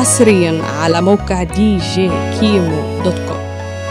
حصريا على موقع دي جي كيمو دوت كوم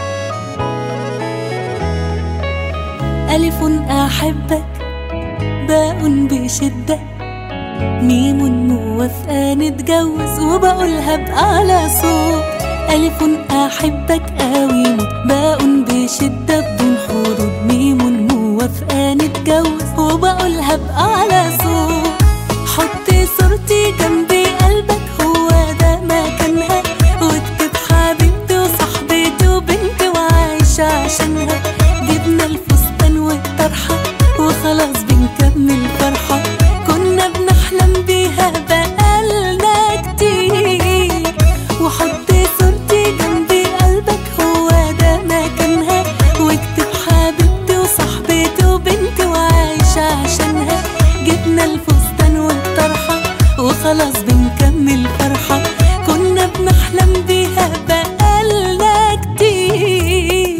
ألف أحبك باء بشدة ميم موافقة نتجوز وبقولها بأعلى صوت ألف أحبك قوي موت باء بشدة بدون حدود ميم موافقة نتجوز وبقولها بأعلى صوت حط صورتي جنبي قلبك هو ده مكانها واكتب حبيبتي وصاحبتي وبنتي وعايشة عشانها جبنا الفستان والطرحة وخلاص بنكمل فرحة كنا بنحلم بيها بقالنا كتير وحط صورتي جنبي قلبك هو ده مكانها واكتب حبيبتي وصاحبتي وبنتي وعايشة عشانها جبنا الفستان والطرحة وخلاص بنكمل فرحة كنا بنحلم بيها بقالنا كتير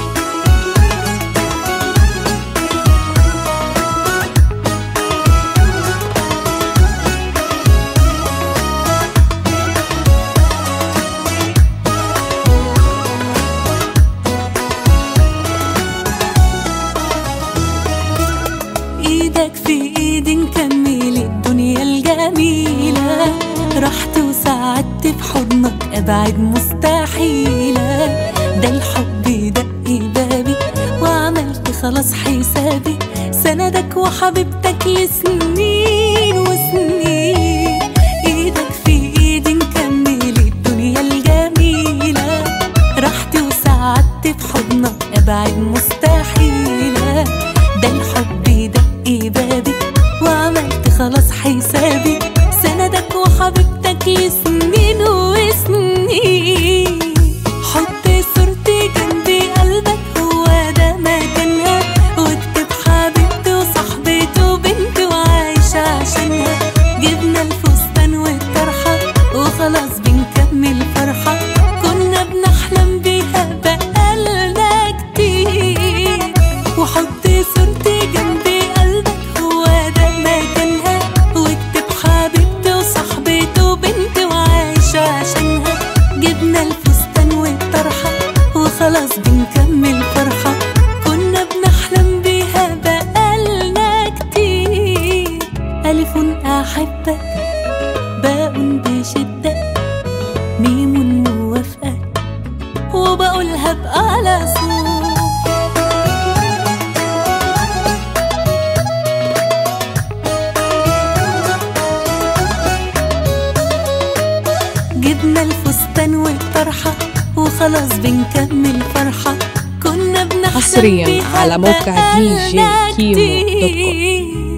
ايدك في ايدي نكمل الدنيا الجميلة رحت وسعدت في حضنك ابعد مستحيلة ده الحب دق بابي وعملت خلاص حسابي سندك وحبيبتك لسنين وسنين ايدك في ايدي نكمل الدنيا الجميلة رحت وسعدت في حضنك ابعد مستحيلة ده الحب دق بابي وعملت خلاص حسابي سندك وحبيبتك لسنين وسنين حط صورتي جنبي قلبك هو ده مكانها واكتب حبيبتي وصاحبتي وبنتي وعايشة عشانها جبنا الفستان والطرحة وخلاص بنكمل فرحة كنا بنحلم بيها بقالنا كتير وحط صورتي جنبي قلبك هو ده مكانها واكتب حبيبتي وصاحبتي وبنتي وعايشة عشانها جبنا الفستان والطرحة وخلاص بنكمل فرحة كنا بنحلم بيها بقالنا كتير ألف أحبك باء بشدة ميم موافقة وبقولها بأعلى صوت جبنا الفستان والطرحة وخلاص بنكمل فرحة كنا بنحلم حصرياً بيها على موقع بقالنا DJ كيمو دوت كوم. كتير.